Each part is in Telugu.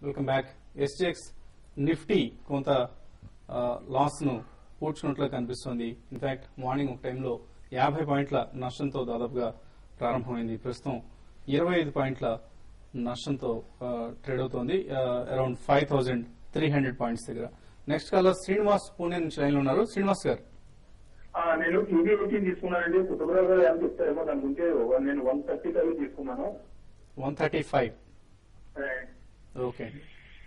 వెల్కమ్ బ్యాక్ ఎస్జెక్స్ నిఫ్టీ కొంత లాస్ ను పూడ్చుకున్నట్లు కనిపిస్తోంది ఇన్ఫాక్ట్ మార్నింగ్ ఒక టైంలో యాభై పాయింట్ల నష్టంతో దాదాపుగా ప్రారంభమైంది ప్రస్తుతం ఇరవై ఐదు పాయింట్ల నష్టంతో ట్రేడ్ అవుతోంది around five thousand three hundred points దగ్గర నెక్స్ట్ కాలర్ శ్రీనివాస్ పూణే నుంచి లైన్ లో ఉన్నారు శ్రీనివాస్ గారు ఆ, నేను టీవీ ఎయిటీన్ తీసుకున్నానండి కుటుంబరావు గారు ఏం చెప్తారేమో దాని గురించి ఒక- నేను వన్ థర్టీ ఫైవ్ తీసుకున్నాను వన్ థర్టీ ఫైవ్ ఏ, ఓకే అండి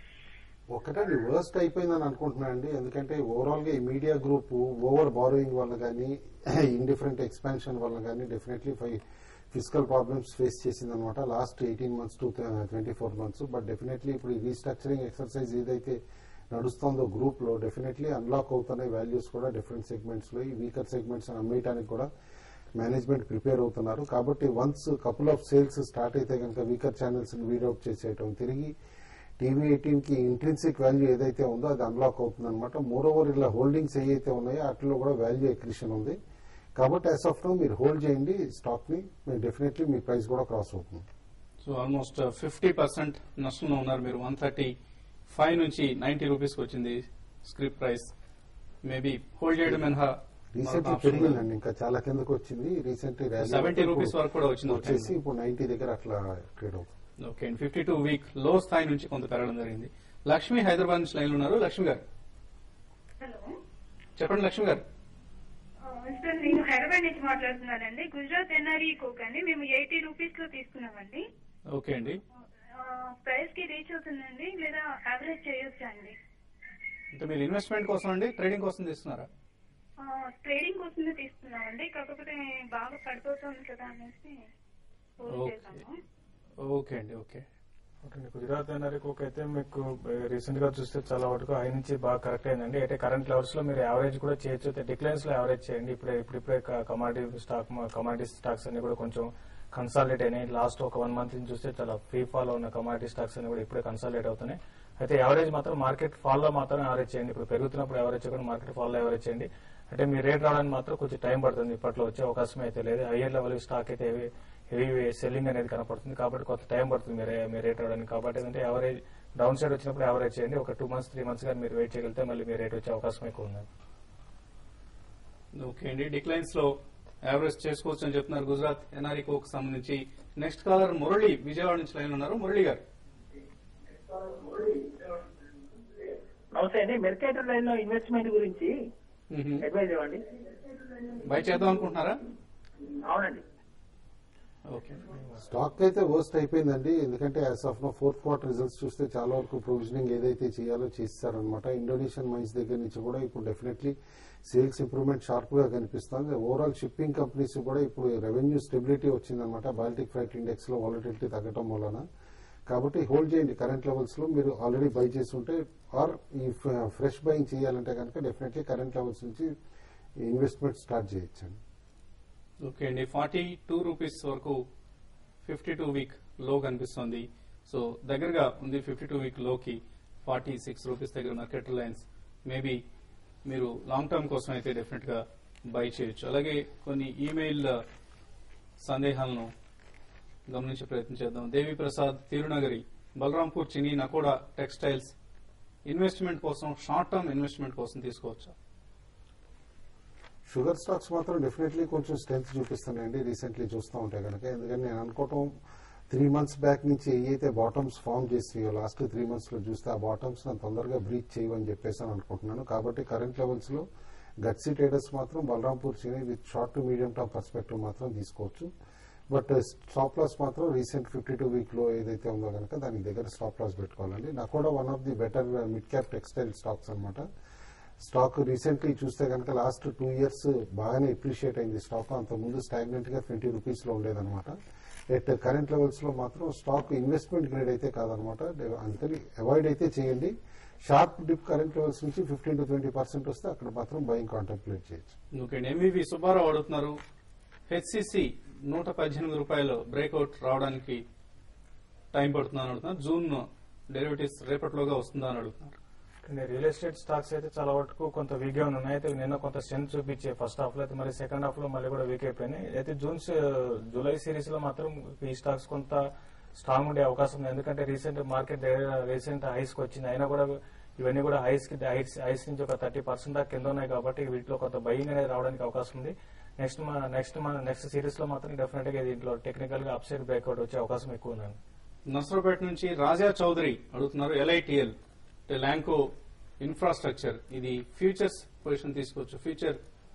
ఒకటది వర్స్ట్ అయిపోయిందని అనుకుంటున్నాను అండి ఎందుకంటే ఓవరాల్ గా ఈ మీడియా గ్రూప్ ఓవర్ బారోయింగ్ వల్ల కానీ ఇండిఫరెంట్ ఎక్స్పాన్షన్ వల్ల కానీ డెఫినెట్లీ ఫిజికల్ ప్రాబ్లమ్స్ ఫేస్ చేసింది అనమాట last eighteen months to twenty four months but definitely ఇప్పుడు ఈ రీస్ట్రక్చరింగ్ ఎక్సర్సైజ్ ఏదైతే నడుస్తుందో గ్రూప్ లో డెఫినెట్లీ అన్లాక్ అవుతున్నాయి వాల్యూస్ కూడా డిఫరెంట్ సెగ్మెంట్స్ లో ఈ వీకర్ సెగ్మెంట్స్ అమ్మేయడానికి కూడా మేనేజ్మెంట్ ప్రిపేర్ అవుతున్నారు కాబట్టి once couple of sales start అయితే కనుక వీకర్ ఛానల్స్ వీడౌట్ చేసేయటం తిరిగి టీవీ ఎయిటీన్ కి ఇంట్రెన్సిక్ వాల్యూ ఏదైతే ఉందో అది అన్లాక్ అవుతుంది అనమాట మోర్ ఓవర్ ఇలా హోల్డింగ్స్ ఏవైతే ఉన్నాయో వాటిలో కూడా వాల్యూ ఎక్రిషన్ ఉంది కాబట్టి యాజ్ ఆఫ్ నో మీరు హోల్డ్ చేయండి స్టాక్ ని మీరు డెఫినెట్లీ మీ ప్రైస్ కూడా క్రాస్ అవుతుంది సో ఆల్మోస్ట్ ఫిఫ్టీ పర్సెంట్ నష్టంలో ఉన్నారు మీరు వన్ థర్టీ ఫైవ్ నుంచి నైన్టీ రూపీస్ వచ్చింది స్క్రిప్ ప్రైస్ మేబీ హోల్డ్ చేయడం మినహా రీసెంట్లీ పెరిగిందండి ఇంకా చాలా కిందకు వచ్చింది రీసెంట్లీ సెవెంటీ రూపీస్ వరకు కూడా వచ్చింది ఒక వచ్చేసి time. ఇప్పుడు నైన్టీ దగ్గర అట్లా ట్రేడ్ అవుతుంది ఓకే అండి ఫిఫ్టీ టూ వీక్ లో స్థాయి నుంచి కొంత పెరగడం జరిగింది లక్ష్మి హైదరాబాద్ నుంచి లైన్ ఉన్నారు లక్ష్మి గారు హలో చెప్పండి లక్ష్మి గారు ఆ, సార్ నేను హైదరాబాద్ నుంచి మాట్లాడుతున్నానండి గుజరాత్ ఎన్ఆర్ఈ కోక్ అండి మేము ఎయిటీ రూపీస్ లో తీసుకున్నామండి ఓకే అండి ఆ, ప్రైస్ కి రీచ్ అవుతుందండి లేదా యావరేజ్ చేయొచ్చా అండి అంటే మీరు ఇన్వెస్ట్మెంట్ కోసం అండి ట్రేడింగ్ కోసం తీస్తున్నారా ఆ, ట్రేడింగ్ కోసమే తీసుకున్నామండి కాకపోతే బాగా పడిపోతుంది కదా అనేసి హోల్డ్ ఓకే. చేశాము ఓకే అండి ఓకే ఓకే గుజరాత్ ఎన్ఆర్ఈ అయితే మీకు రీసెంట్ గా చూస్తే చాలా వరకు హై నుంచి బాగా కరెక్ట్ అయిందండి అయితే కరెంట్ లెవెల్స్ లో మీరు యావరేజ్ కూడా చేయొచ్చు డిక్లైన్స్ లో యావరేజ్ చేయండి ఇప్పుడే ఇప్పుడిప్పుడే కమాడిటీ స్టాక్ కమాడిటీ స్టాక్స్ అన్ని కూడా కొంచెం కన్సాలిడేట్ అయినాయి లాస్ట్ ఒక వన్ మంత్ నుంచి చూస్తే చాలా ఫ్రీ ఫాల్ ఉన్న కమాడిటీ స్టాక్స్ అన్ని కూడా ఇప్పుడే కన్సాలిడేట్ అవుతున్నాయి అయితే యావరేజ్ మాత్రం మార్కెట్ ఫాల్ లో మాత్రం యావరేజ్ చేయండి ఇప్పుడు పెరుగుతున్నప్పుడు యావరేజ్ చేయకుండా మార్కెట్ ఫాల్ లో యావరేజ్ చేయండి అంటే మీ రేట్ రావడానికి మాత్రం కొంచెం టైం పడుతుంది ఇప్పట్లో వచ్చే అవకాశం అయితే లేదు హయ్యర్ లెవెల్ స్టాక్ అయితే హెవీ హెవీ సెల్లింగ్ అనేది కనపడుతుంది కాబట్టి కొంత టైం పడుతుంది మీరు మీ రేట్ రావడానికి కాబట్టి ఏంటంటే యావరేజ్ డౌన్ సైడ్ వచ్చినప్పుడు యావరేజ్ చేయండి ఒక టూ మంత్స్ త్రీ మంత్స్ కానీ మీరు వెయిట్ చేయగలిగితే మళ్ళీ మీ రేట్ వచ్చే అవకాశం ఎక్కువ ఉంది ఓకే అండి డిక్లైన్స్ లో యావరేజ్ చేసుకోవచ్చు అని చెప్తున్నారు గుజరాత్ ఎన్ఆర్ఈ కోక్ సంబంధించి నెక్స్ట్ కాలర్ మురళి విజయవాడ నుంచి లైన్ ఉన్నారు మురళి గారు నమస్తే అండి మెర్కేటర్ లైన్ లో ఇన్వెస్ట్మెంట్ గురించి అడ్వైజ్ ఇవ్వండి బై చేద్దాం అనుకుంటున్నారా అవునండి ఓకే స్టాక్ అయితే వర్స్ట్ అయిపోయిందండి ఎందుకంటే as of now fourth quarter results చూస్తే చాలా వరకు ప్రొవిజనింగ్ ఏదైతే చేయాలో చేస్తారనమాట ఇండోనేషియన్ మైన్స్ దగ్గర నుంచి కూడా ఇప్పుడు డెఫినెట్లీ సేల్స్ ఇంప్రూవ్మెంట్ షార్ప్ గా కనిపిస్తుంది ఓవరాల్ షిప్పింగ్ కంపెనీస్ కూడా ఇప్పుడు రెవెన్యూ స్టెబిలిటీ వచ్చిందనమాట బాల్టిక్ ఫ్రైట్ ఇండెక్స్ లో వాలటిలిటీ తగ్గడం వలన కాబట్టి హోల్డ్ చేయండి కరెంట్ లెవెల్స్ లో మీరు ఆల్రెడీ బై చేసి ఉంటే ఆర్ ఈ ఫ్రెష్ బయింగ్ చేయాలంటే కనుక డెఫినెట్లీ కరెంట్ లెవెల్స్ నుంచి ఇన్వెస్ట్మెంట్ స్టార్ట్ చేయొచ్చండి ఓకే అండి ఫార్టీ టూ రూపీస్ వరకు ఫిఫ్టీ టూ వీక్ లో కనిపిస్తోంది సో దగ్గరగా ఉంది ఫిఫ్టీ టూ వీక్ లోకి ఫార్టీ సిక్స్ రూపీస్ దగ్గర మార్కెట్ రిలయన్స్ మేబీ మీరు లాంగ్ టర్మ్ కోసం అయితే డెఫినెట్ గా బై చేయొచ్చు అలాగే కొన్ని ఈమెయిల్ సందేహాలను గమనించే ప్రయత్నం చేద్దాం దేవి ప్రసాద్ తిరునగరి బలరాంపూర్ చిని నకోడా టెక్స్టైల్స్ ఇన్వెస్ట్మెంట్ కోసం షార్ట్ టర్మ్ ఇన్వెస్ట్మెంట్ కోసం తీసుకోవచ్చా షుగర్ స్టాక్స్ మాత్రం డెఫినెట్లీ కొంచెం స్ట్రెంత్ చూపిస్తున్నాయండి రీసెంట్లీ చూస్తూ ఉంటే కనుక ఎందుకంటే నేను అనుకోవటం త్రీ మంత్స్ బ్యాక్ నుంచి ఏవైతే బాటమ్స్ ఫామ్ చేసినాయో లాస్ట్ త్రీ మంత్స్ లో చూస్తే ఆ బాటమ్స్ నన్ను తొందరగా బ్రీచ్ చేయవని చెప్పేసి అని అనుకుంటున్నాను కాబట్టి కరెంట్ లెవెల్స్ లో గట్సీ ట్రేడర్స్ మాత్రం Balrampur Chini with short to medium term perspective మాత్రం తీసుకోవచ్చు బట్ స్టాప్ లాస్ మాత్రం రీసెంట్ ఫిఫ్టీ టూ వీక్ లో ఏదైతే ఉందో కనుక దాని దగ్గర స్టాప్ లాస్ పెట్టుకోవాలండి నాకు కూడా one of the better mid cap textile stocks అన్నమాట స్టాక్ రీసెంట్లీ చూస్తే కనుక లాస్ట్ టూ ఇయర్స్ బాగానే అప్రిషియేట్ అయింది స్టాక్ అంత ముందు స్టాగ్నెంట్ గా ట్వంటీ రూపీస్ లో ఉండేదన్నమాట ఎట్ కరెంట్ లెవెల్స్ లో మాత్రం స్టాక్ ఇన్వెస్ట్మెంట్ గ్రేడ్ అయితే కాదనమాట అందుకని అవాయిడ్ అయితే చేయండి షార్ప్ డిప్ కరెంట్ లెవెల్స్ నుంచి ఫిఫ్టీన్ టు ట్వంటీ పర్సెంట్ వస్తే అక్కడ మాత్రం బయింగ్ కాంటెంప్లేట్ చేయొచ్చు ఓకే అండి ఎంవివి సుబ్బారావు అడుగుతున్నారు హెచ్సిసి నూట పద్దెనిమిది రూపాయలు బ్రేక్అవుట్ రావడానికి టైం పడుతుందని అడుగుతున్నారు జూన్ డెరివేటివ్స్ రేపటిలోగా వస్తుందా అని అడుగుతున్నారు కానీ రియల్ ఎస్టేట్ స్టాక్స్ అయితే చాలా వరకు కొంత వీక్ గా ఉన్నాయి అయితే నిన్న కొంత స్ట్రెంత్ చూపించే ఫస్ట్ హాఫ్ లో అయితే మరి సెకండ్ హాఫ్ లో మళ్ళీ కూడా వీక్ అయిపోయినాయి అయితే జూన్ జూలై సిరీస్ లో మాత్రం ఈ స్టాక్స్ కొంత స్ట్రాంగ్ ఉండే అవకాశం ఉంది ఎందుకంటే రీసెంట్ మార్కెట్ రీసెంట్ హైస్ కి వచ్చింది అయినా కూడా ఇవన్నీ కూడా హైస్ కి హైస్ హైస్ నుంచి ఒక థర్టీ పర్సెంట్ దాకా కింద ఉన్నాయి కాబట్టి వీటిలో కొంత బయింగ్ అనేది రావడానికి అవకాశం ఉంది నెక్స్ట్ మన నెక్స్ట్ మన నెక్స్ట్ సిరీస్ లో మాత్రం డెఫినెట్ గా దీంట్లో టెక్నికల్ గా అప్సైడ్ బ్రేక్అవుట్ వచ్చే అవకాశం ఎక్కువ ఉందండి నర్సరావుపేట నుంచి రాజా చౌదరి అడుగుతున్నారు ఎల్ఐటిఎల్ ల్యాంకో ఇన్ఫ్రాస్ట్రక్చర్ ఇది ఫ్యూచర్స్ పొజిషన్ తీసుకోవచ్చు future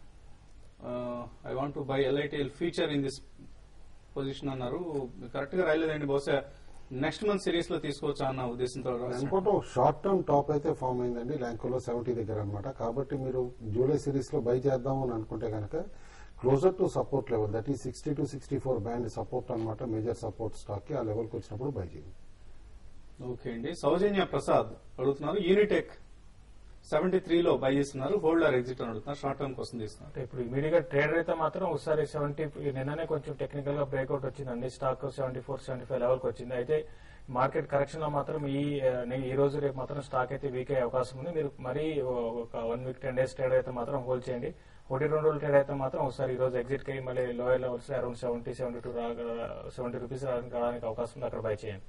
I want to buy LITL future in this position అన్నారు కరెక్ట్ గా రాయలేదండి బహుశా నెక్స్ట్ మంత్ సిరీస్ లో తీసుకోవచ్చా అన్న ఉద్దేశంతో రాశారు. ల్యాంకోలో షార్ట్ టర్మ్ టాప్ అయితే ఫామ్ అయిందండి ల్యాంకోలో సెవెంటీ దగ్గర అనమాట కాబట్టి మీరు జూలై సిరీస్ లో బై చేద్దాం అని అనుకుంటే కనుక closer to support level that ఈ sixty to sixty four band support అనమాట మేజర్ సపోర్ట్ స్టాక్ కి ఆ లెవెల్ కి వచ్చినప్పుడు బై చేయండి ఓకే అండి సౌజన్య ప్రసాద్ అడుగుతున్నారు యూనిటెక్ సెవెంటీ త్రీలో బై చేస్తున్నారు హోల్డర్ ఎగ్జిట్ అని అడుగుతున్నారు షార్ట్ టర్మ్ కోసం తీస్తున్నారు అంటే ఇప్పుడు ఇమీడియట్ గా ట్రేడర్ అయితే మాత్రం ఒకసారి సెవెంటీ నిన్ననే కొంచెం టెక్నికల్ గా బ్రేక్అవుట్ వచ్చిందండి stock seventy four seventy five level కి వచ్చింది అయితే మార్కెట్ కరెక్షన్ లో మాత్రం ఈ ఆ, నే- ఈ రోజు రేపు మాత్రం స్టాక్ అయితే వీక్ అయ్యే అవకాశం ఉంది మీరు మరీ ఒక one week ten days trade అయితే మాత్రం హోల్డ్ చేయండి ఒకటి రెండు రోజులు ట్రేడ్ అయితే మాత్రం ఒకసారి ఈ రోజు ఎగ్జిట్ కి మళ్ళీ lower levels around seventy seventy two seventy rupees రావడానికి అవకాశం ఉంది అక్కడ బై చేయండి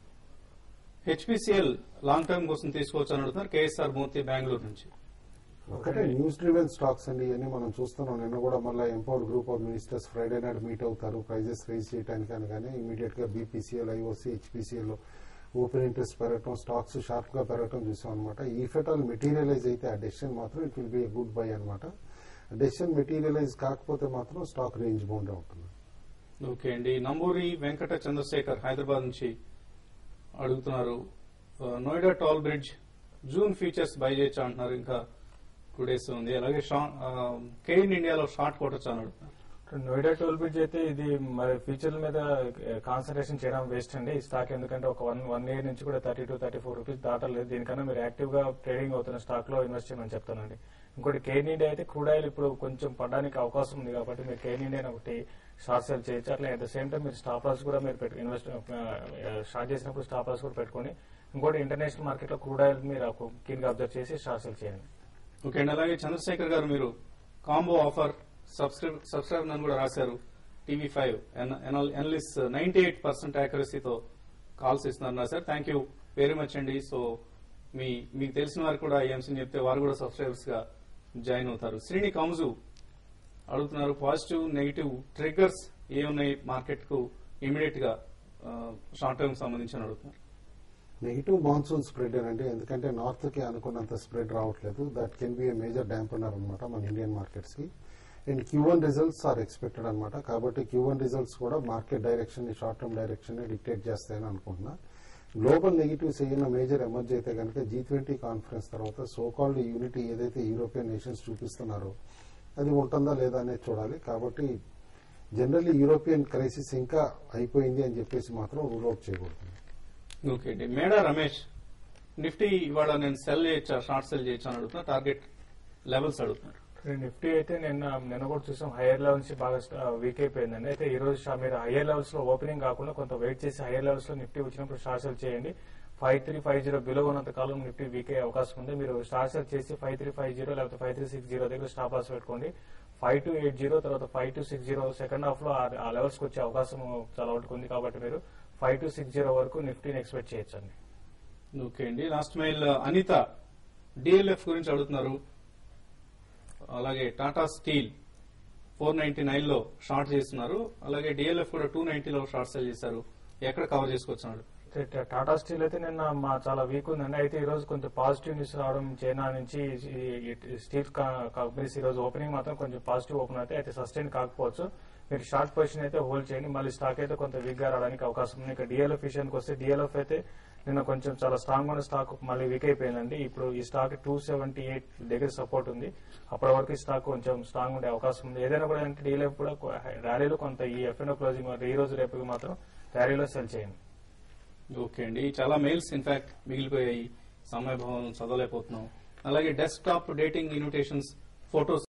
హెచ్పిసిఎల్ లాంగ్ టర్మ్ కోసం తీసుకోవచ్చు అని అడుగుతున్నారు కేఎస్ఆర్ మూర్తి బెంగళూరు నుంచి ఒకటే న్యూస్ డ్రివెన్ స్టాక్స్ అండి ఇవన్నీ మనం చూస్తున్నాం నిన్న కూడా మళ్ళీ empowered group of ministers Friday నాడు మీట్ అవుతారు ప్రైజెస్ రైజ్ చేయడానికి అనగానే ఇమీడియట్ గా BPCL IOC HPCL open interest పెరగటం స్టాక్స్ షార్ప్ గా పెరగటం చూసాం అనమాట ఈ ఫెటాల్ మెటీరియలైజ్ అయితే ఆ డెసిషన్ మాత్రం it will be good buy అనమాట డెసిషన్ మెటీరియలైజ్ కాకపోతే మాత్రం స్టాక్ రేంజ్ బౌండ్ ఉంటుంది ఓకే అండి నంబూరి వెంకట చంద్రశేఖర్ హైదరాబాద్ నుంచి అడుగుతున్నారు ఆ, Noida toll bridge June futures buy చేయొచ్చు అంటున్నారు ఇంకా టూ డేస్ ఉంది అలాగే కేయిన్ ఇండియాలో షార్ట్ కొట్టచ్చు అని అడుగుతున్నారు నోయిడా టోల్ బ్రిడ్జ్ అయితే ఇది మరి ఫ్యూచర్ మీద కాన్సన్ట్రేషన్ చేయడం వేస్ట్ అండి ఈ స్టాక్ ఎందుకంటే ఒక వన్ వన్ ఇయర్ నుంచి కూడా thirty to thirty four rupees దాటలేదు దీనికన్నా మీరు యాక్టివ్ గా ట్రేడింగ్ అవుతున్న స్టాక్ లో ఇన్వెస్ట్ చేయమని చెప్తానండి ఇంకోటి కేన్ ఇండియా అయితే క్రూడ్ ఆయిల్ ఇప్పుడు కొంచెం పడడానికి అవకాశం ఉంది కాబట్టి మీరు కేన్ ఇండియా ఒకటి షార్ట్ సెల్ చేయొచ్చు అట్లా అట్ ద సేమ్ టైం మీరు స్టాప్ లాస్ కూడా మీరు పెట్టు ఇన్వెస్ట్ స్టార్ట్ చేసినప్పుడు స్టాప్ లాస్ కూడా పెట్టుకొని ఇంకోటి ఇంటర్నేషనల్ మార్కెట్ లో క్రూడ్ ఆయిల్ మీరు కీన్ గా అబ్జర్వ్ చేసి షార్ట్ సెల్ చేయండి ఓకే అండి అలాగే చంద్రశేఖర్ గారు మీరు కాంబో ఆఫర్ సబ్స్క్రైబ్ సబ్స్క్రైబ్ అని కూడా రాశారు TV five analyst ninety eight percent యాక్యురసీతో కాల్స్ ఇస్తున్నారు రాశారు థ్యాంక్ యూ వెరీ మచ్ అండి సో మీ మీకు తెలిసిన వారు కూడా ఈ అంశం చెప్తే వారు కూడా సబ్స్క్రైబర్స్ గా జాయిన్ అవుతారు శ్రీని కాముజు అడుగుతున్నారు పాజిటివ్ నెగిటివ్ ట్రిగ్గర్స్ ఏ ఉన్నాయి మార్కెట్ కు ఇమీడియట్ గా షార్ట్ టర్మ్ సంబంధించి అని అడుగుతున్నారు నెగిటివ్ మాన్సూన్ స్ప్రెడ్ అండి ఎందుకంటే నార్త్ కి అనుకున్నంత స్ప్రెడ్ రావట్లేదు that can be a major dampener అనమాట మన ఇండియన్ మార్కెట్స్ కి and Q one results are expected అనమాట కాబట్టి క్యూ వన్ రిజల్ట్స్ కూడా market direction short term direction dictate చేస్తాయని అనుకుంటున్నా గ్లోబల్ నెగిటివ్స్ ఏమైనా మేజర్ ఎమర్జ్ అయితే కనుక జీ ట్వంటీ కాన్ఫరెన్స్ తర్వాత సోకాల్డ్ యూనిటీ ఏదైతే యూరోపియన్ నేషన్స్ చూపిస్తున్నారో అది ఉంటుందా లేదా అనేది చూడాలి కాబట్టి జనరల్లీ యూరోపియన్ క్రైసిస్ ఇంకా అయిపోయింది అని చెప్పేసి మాత్రం రూల్ అవుట్ చేయకూడదు ఓకే అండి మేడా రమేష్ నిఫ్టీ ఇవాళ నేను సెల్ చేయొచ్చా షార్ట్ సెల్ చేయొచ్చా అని అడుగుతున్నా టార్గెట్ లెవెల్స్ అడుగుతున్నారు నిఫ్టీ అయితే నిన్న నిన్న కూడా చూసాం హైయర్ లెవెల్స్ నుంచి బాగా వీక్ అయిపోయిందండి అయితే ఈ రోజు షా- మీరు హైయర్ లెవెల్స్ లో ఓపెనింగ్ కాకుండా కొంత వెయిట్ చేసి హైయర్ లెవెల్స్ లో నిఫ్టీ వచ్చినప్పుడు షార్ట్ సెల్ చేయండి five three five zero below ఉన్నంత కాలం నిఫ్టీ వీక్ అయ్యే అవకాశం ఉంది మీరు షార్ట్ సెల్ చేసి ఫైవ్ త్రీ ఫైవ్ జీరో లేకపోతే ఫైవ్ త్రీ సిక్స్ జీరో దగ్గర స్టాప్ లాస్ పెట్టుకోండి ఫైవ్ టూ ఎయిట్ జీరో తర్వాత five two six zero second half లో ఆ- ఆ లెవెల్స్ కి వచ్చే అవకాశం చాలా వరకు ఉంది కాబట్టి మీరు ఫైవ్ టూ సిక్స్ జీరో వరకు నిఫ్టీని ఎక్స్పెక్ట్ చేయొచ్చండి ఓకే అండి లాస్ట్ మెయిల్ అనిత డిఎల్ఎఫ్ గురించి అడుగుతున్నారు అలాగే Tata steel four ninety nine లో షార్ట్ చేస్తున్నారు అలాగే డిఎల్ఎఫ్ కూడా టూ నైన్టీలో షార్ట్ సెల్ చేశారు ఎక్కడ కవర్ చేసుకోవచ్చు అయితే టాటా స్టీల్ అయితే నిన్న మా చాలా వీక్ ఉందండి అయితే ఈ రోజు కొంచెం పాజిటివ్ న్యూస్ రావడం చైనా నుంచి ఈ- ఈ స్టీల్ కా- కంపెనీస్ ఈ రోజు ఓపెనింగ్ మాత్రం కొంచెం పాజిటివ్ ఓపెన్ అయితే అయితే సస్టైన్ కాకపోవచ్చు మీరు షార్ట్ పొజిషన్ అయితే హోల్డ్ చేయండి మళ్ళీ స్టాక్ అయితే కొంత వీక్ గా రావడానికి అవకాశం ఉంది ఇక డిఎల్ఎఫ్ విషయానికి వస్తే డిఎల్ఎఫ్ అయితే నిన్న కొంచెం చాలా స్ట్రాంగ్ ఉన్న స్టాక్ మళ్ళీ వీక్ అయిపోయిందండి ఇప్పుడు ఈ స్టాక్ టూ సెవెంటీ ఎయిట్ దగ్గర సపోర్ట్ ఉంది అప్పటి వరకు ఈ స్టాక్ కొంచెం స్ట్రాంగ్ ఉండే అవకాశం ఉంది ఏదైనా కూడా అంటే డిఎల్ఎఫ్ కూడా కొ- ర్యాలీలో కొంత ఈ ఎఫ్ఎన్ఓ క్లోజింగ్ ఈ రోజు రేపు మాత్రం ర్యాలీలో సెల్ చేయండి ఓకే అండి చాలా మెయిల్స్ ఇన్ఫాక్ట్ మిగిలిపోయాయి సమయభావం చదవలేకపోతున్నాం అలాగే డెస్క్టాప్ డేటింగ్ ఇన్విటేషన్స్ ఫొటోస్